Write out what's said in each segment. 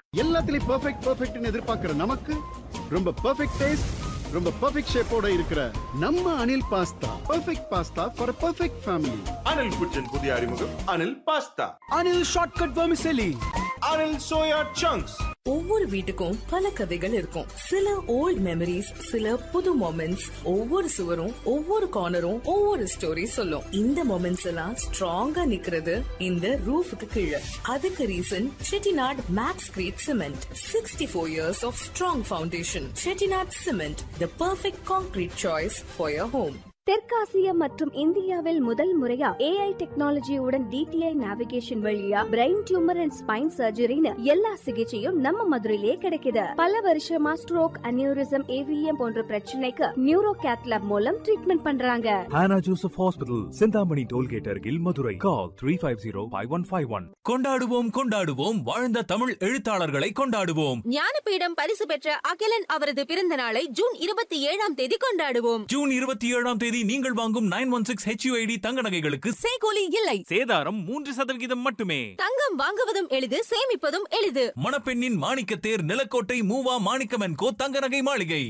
எல்லாத்துலயும் பெர்ஃபெக்ட் பெர்ஃபெக்ட்னு எதிர்பார்க்கிற நமக்கு ரொம்ப பெர்ஃபெக்ட் டேஸ்ட் ரொம்ப பெர்ஃபெக்ட் ஷேப்போட இருக்கிற நம்ம Anil pasta perfect pasta for perfect family Anil kitchen புதிய அறிமுகம் Anil pasta Anil shortcut vermicelli Anil soya chunks ஒவ்வொரு வீட்டுக்கும் பல கதைகள் இருக்கும் சில ஓல்ட் மெமரிஸ் சில புது மொமெண்ட்ஸ் ஒவ்வொரு சுவரும் ஒவ்வொரு கார்னரும் ஒவ்வொரு ஸ்டோரி சொல்லும் இந்த மொமெண்ட்ஸ் எல்லாம் ஸ்ட்ராங்கா நிக்கிறது இந்த ரூஃபுக்கு கீழே அதுக்கு reason Chettinad Maxcrete cement sixty four years of strong foundation Chettinad cement the perfect concrete choice for your home தெற்காசிய மற்றும் இந்தியாவில் முதல் முறையா ஏஐ டெக்னாலஜியுடன் டிடிஐ நேவிகேஷன் வழியா பிரெயின் டியூமர் அண்ட் ஸ்பைன் சர்ஜரின்னு எல்லா சிகிச்சையும் நம்ம மதுரையிலே கிடைக்குது பல வருஷமா ஸ்ட்ரோக் அனியூரிசம் ஏவிஎம் போன்ற பிரச்சனைக்கு நியூரோ கேத்லாப் மூலம் ட்ரீட்மெண்ட் பண்றாங்க Hannah Joseph Hospital, Sindhamani Tollgate அருகில் Madurai call three five zero five one five one கொண்டாடுவோம் கொண்டாடுவோம் வாழ்ந்த தமிழ் எழுத்தாளர்களை கொண்டாடுவோம் ஞானபீடம் பரிசு பெற்ற அகிலன் அவரது பிறந்த நாளை ஜூன் இருபத்தி ஏழாம் தேதி கொண்டாடுவோம் ஜூன் இருபத்தி ஏழாம் தேதி நீங்கள் வாங்கும் நைன் ஒன் சிக்ஸ் ஹெச்யூஐடி தங்க நகைகளுக்கு செய்கூலி இல்லை சேதாரம் மூன்று சதவிகிதம் மட்டுமே தங்கம் வாங்குவதும் எளிது சேமிப்பதும் எளிது மணப்பெண்ணின் மாணிக்கத்தேர் நிலக்கோட்டை மூவா மாணிக்கமன் கோ தங்க நகை மாளிகை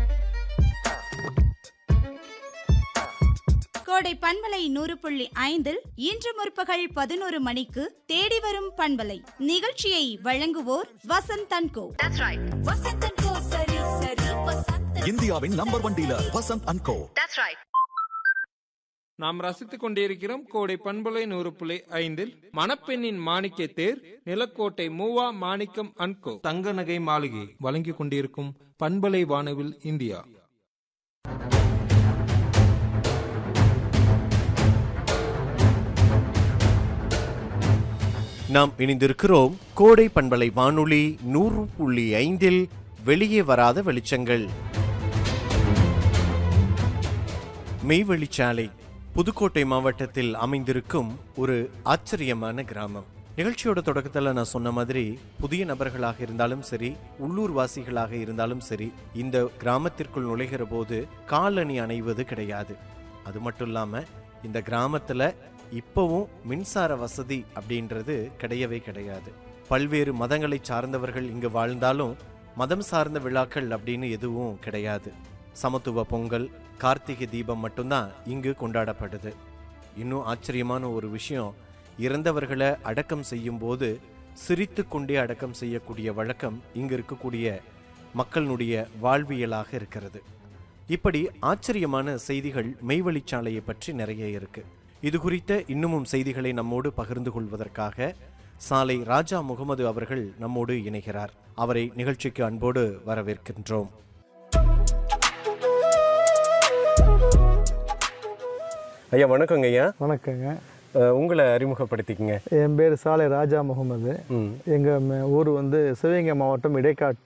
கோடை பண்பலை நூறு புள்ளி ஐந்தில் இன்று முற்பகல் பதினோரு மணிக்கு தேடி வரும் பண்பலை நிகழ்ச்சியை வழங்குவோர் வசந்த் தன்கோ இந்தியாவின் number one dealer Vasanth and co நாம் ரசித்துக் கொண்டிருக்கிறோம் கோடை பண்பலை நூறு புள்ளி ஐந்தில் மணப்பெண்ணின் மாணிக்க தேர் நிலக்கோட்டை மூவா மாணிக்கம் அன்கோ தங்க நகை மாளிகை வழங்கிக் கொண்டிருக்கும் பண்பலை வானவில் இந்தியா நாம் இணைந்திருக்கிறோம் கோடை பண்பலை வானொலி நூறு புள்ளி ஐந்தில் வெளியே வராத வெளிச்சங்கள் மெய்வெளிச்சாலை புதுக்கோட்டை மாவட்டத்தில் அமைந்திருக்கும் ஒரு ஆச்சரியமான கிராமம் நிகழ்ச்சியோட தொடக்கத்தில் நான் சொன்ன மாதிரி புதிய நபர்களாக இருந்தாலும் சரி உள்ளூர் வாசிகளாக இருந்தாலும் சரி இந்த கிராமத்திற்குள் நுழைகிற போது காலணி அணைவது கிடையாது அது மட்டும் இல்லாம இந்த கிராமத்துல இப்பவும் மின்சார வசதி அப்படின்றது கிடையவே கிடையாது பல்வேறு மதங்களை சார்ந்தவர்கள் இங்கு வாழ்ந்தாலும் மதம் சார்ந்த விழாக்கள் அப்படின்னு எதுவும் கிடையாது சமத்துவ பொங்கல் கார்த்திகை தீபம் மட்டும்தான் இங்கு கொண்டாடப்படுது இன்னும் ஆச்சரியமான ஒரு விஷயம் இறந்தவர்களை அடக்கம் செய்யும் போது சிரித்து கொண்டே அடக்கம் செய்யக்கூடிய வழக்கம் இங்கு இருக்கக்கூடிய மக்களினுடைய வாழ்வியலாக இருக்கிறது இப்படி ஆச்சரியமான செய்திகள் மெய்வழிச்சாலையை பற்றி நிறைய இருக்கு இது குறித்த இன்னமும் செய்திகளை நம்மோடு பகிர்ந்து கொள்வதற்காக சாலை ராஜா முகமது அவர்கள் நம்மோடு இணைகிறார் அவரை நிகழ்ச்சிக்கு அன்போடு வரவேற்கின்றோம் ஐயா வணக்கங்க ஐயா வணக்கங்க அஹ், உங்களை அறிமுகப்படுத்திக்கங்க என் பேர் சாலை ராஜா முகமது ம் எங்கள் ஊர் வந்து சிவகங்கை மாவட்டம் இடைக்காட்